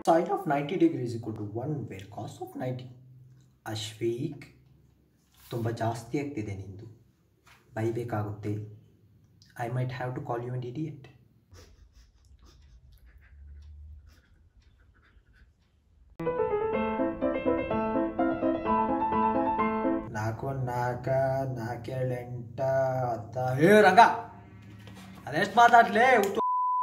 Sine of 90 degree is equal to 1 where cos of 90. ಅಶ್ವೀಕ್ ತುಂಬ ಜಾಸ್ತಿ ಆಗ್ತಿದೆ ನಿಂದು ಬೈಬೇಕಾಗುತ್ತೆ I might have to call you and idiot ನಾಲ್ಕು ಒಂದು ನಾಲ್ಕ ನಾಲ್ಕೇಳು ಎಂಟ ಹತ್ತ ಏ ರಂಗ ಅದೆಷ್ಟು ಮಾತಾಡ್ಲೇ ಉತ್ತು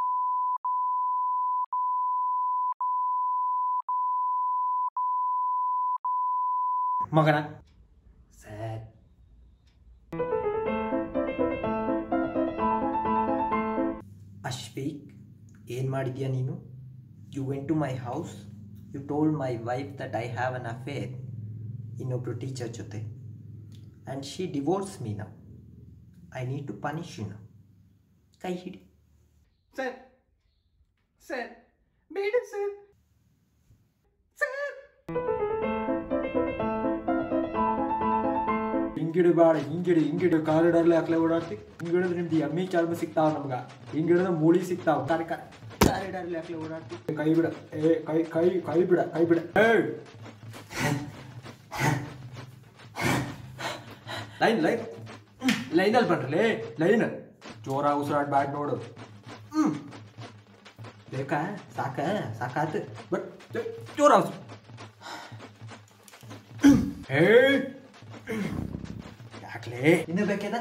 ಮಗನ ಸರ್ ಅಶ್ವೀಕ್ ಏನು ಮಾಡಿದ್ಯಾ ನೀನು you went to my house you told my wife that I have an affair ಇನ್ನೊಬ್ಬರು ಟೀಚರ್ ಜೊತೆ and she divorce me now I need to punish you now ಕೈ ಹಿಡಿ ಸರ್ ಸರ್ ಬೇಡ ಸರ್ ಸರ್ ಹಿಂಗಿಡು ಬೇಡ ಹಿಂಗಿಡು ಹಿಂಗಿಡು ಕಾರಿಡಾರ್ಲಿ ಹಾಕ್ಲೆ ಓಡಾಡ್ತಿ ಹಿಂಗಿಡಿದ್ರೆ ನಿಮ್ದು ಎಮ್ಮಿ ಚಾರ್ಮ ಸಿಗ್ತಾವ ನಮ್ಗ ಹಿಂಗಿಡಿದ್ರೆ ಮೂಳಿ ಸಿಗ್ತಾವ ಕಾರಿ ಕಾರಿಡಾರ್ಲಿ ಹಾಕ್ಲೆ ಓಡಾಡ್ತಿ ಕೈ ಬಿಡ ಏ ಕೈ ಕೈ ಕೈ ಬಿಡ ಕೈ ಬಿಡ ಏ ಲೈನ್ ಲೈನ್ ಲೈನಲ್ಲಿ ಬನ್ರಲೇ ಲೈನ್ ಜೋರಾಗಿ ಉಸಿರಾಡ್ ಬ್ಯಾಡ್ ನೋಡು ಹ್ಮ್ ಬೇಕಾ ಸಾಕ ಸಾಕಾತು ಬಟ್ ಜೋರ ಉಸಿರು ಹೇ ಯಾಕ್ಲೇ ಇನ್ನು ಬೇಕೇನ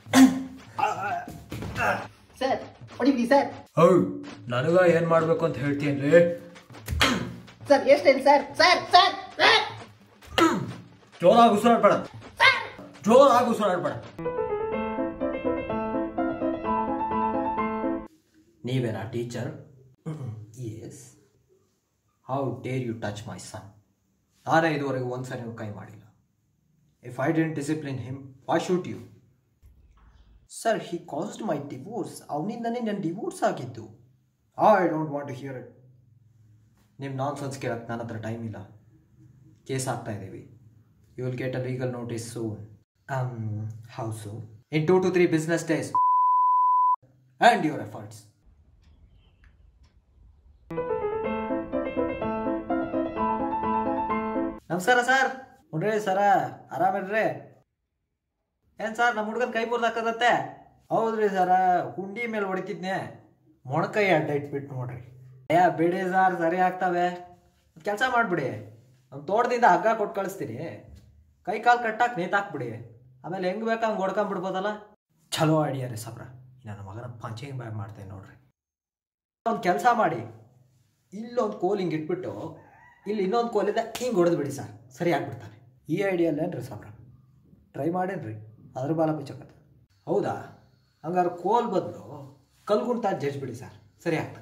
ಸರ್ ಹೊಡಿಬಿಡಿ ಸರ್ ಹೌ ನನಗ ಏನ್ ಮಾಡ್ಬೇಕು ಅಂತ ಹೇಳ್ತೀನ್ರಿ ಸರ್ ಎಷ್ಟೇನು ಸರ್ ಸರ್ ಸರ್ ಸರ್ ಜೋರಾಗಿ ಉಸಿರಾಡ್ಬೇಡ ಜೋರಾಗಿ ಉಸಿರಾಡ್ಬೇಡ ನೀವೇನಾ teacher yes how dare you touch my son ನಾನೇ ಇದುವರೆಗೂ ಒಂದ್ಸರಿ ನೀವು ಕೈ ಮಾಡಿಲ್ಲ if I don't discipline him why shoot you sir he caused my divorce ಅವನಿಂದನೇ ನನ್ನ ಡಿವೋರ್ಸ್ ಆಗಿದ್ದು I don't want to hear it ನಿಮ್ಮ ನಾನ್ ಸೆನ್ಸ್ ಕೇಳಕ್ಕೆ ನನ್ನ ಹತ್ರ ಟೈಮ್ ಇಲ್ಲ ಕೇಸ್ ಆಗ್ತಾ ಇದ್ದೀವಿ you will get a legal notice soon how soon in two to three business days and your efforts ನಮಸ್ಕಾರ ಸರ್ ಹುಡ್ರಿ ಸರ ಆರಾಮಿಲ್ರಿ ಏನ್ ಸರ್ ನಮ್ಮ ಹುಡ್ಗನ್ ಕೈ ಮುರಿದಾಕದತ್ತೆ ಹೌದ್ರಿ ಸರ ಹುಂಡಿ ಮೇಲೆ ಹೊಡಿತಿದ್ನೆ ಮೊಣಕೈ ಅಡ್ಡ ಇಟ್ಬಿಟ್ಟು ನೋಡ್ರಿ ಏ ಬಿಡಿ ಸರ್ ಸರಿ ಆಗ್ತವೆ ಕೆಲಸ ಮಾಡ್ಬಿಡಿ ನಮ್ಮ ತೋಟದಿಂದ ಹಗ್ಗ ಕೊಟ್ಟು ಕಳಿಸ್ತೀನಿ ಕೈ ಕಾಲು ಕಟ್ಟಾಕ್ ನೇತಾಕ್ಬಿಡಿ ಆಮೇಲೆ ಹೆಂಗ್ ಬೇಕಾ ಹಂಗೆ ಹೊಡ್ಕೊಂಡ್ಬಿಡ್ಬೋದಲ್ಲ ಚಲೋ ಐಡಿಯಾ ರೀ ಸಬ್ರ ನನ್ನ ಮಗನ ಪಂಚಿಂಗ್ ಬ್ಯಾಗ್ ಮಾಡ್ತೇನೆ ನೋಡ್ರಿ ಒಂದು ಕೆಲಸ ಮಾಡಿ ಇಲ್ಲೊಂದು ಕೋಲ್ ಹಿಂಗೆ ಇಟ್ಬಿಟ್ಟು ಇಲ್ಲಿ ಇನ್ನೊಂದು ಕೋಲಿಂದ ಹಿಂಗೆ ಹೊಡೆದು ಬಿಡಿ ಸರ್ ಸರಿ ಆಗ್ಬಿಡ್ತಾರೆ ಈ ಐಡಿಯಾ ಅಲ್ಲೇನ್ರಿ ಸಾಬ್ರ ಟ್ರೈ ಮಾಡೇನ್ರಿ ಅದ್ರ ಬಾಲ ಬಿಚ್ಚಕತ್ತ ಹೌದಾ ಹಂಗಾರೆ ಕೋಲ್ ಬದಲು ಕಲ್ಗುಂಟ ಜಜ್ಜ್ ಬಿಡಿ ಸರ್ ಸರಿ ಆಗ್ತದೆ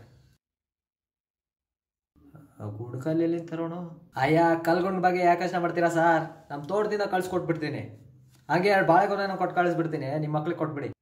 ಗುಡ್ಕಲ್ಲಿ ತರೋಣ ಅಯ್ಯ ಕಲ್ಗುಂಡ್ ಬಗ್ಗೆ ಯಾಕೆ ಯೋಚನೆ ಮಾಡ್ತೀರಾ ಸರ್ ನಮ್ಮ ತೋಟದಿಂದ ಕಳ್ಸಿಕೊಟ್ಬಿಡ್ತೀನಿ ಹಾಗೆ ಎರಡು ಬಾಳೆಗೊನೆನ ಕೊಟ್ಟು ಕಳಿಸ್ಬಿಡ್ತೀನಿ ನಿಮ್ಮ ಮಕ್ಳಿಗೆ ಕೊಟ್ಬಿಡಿ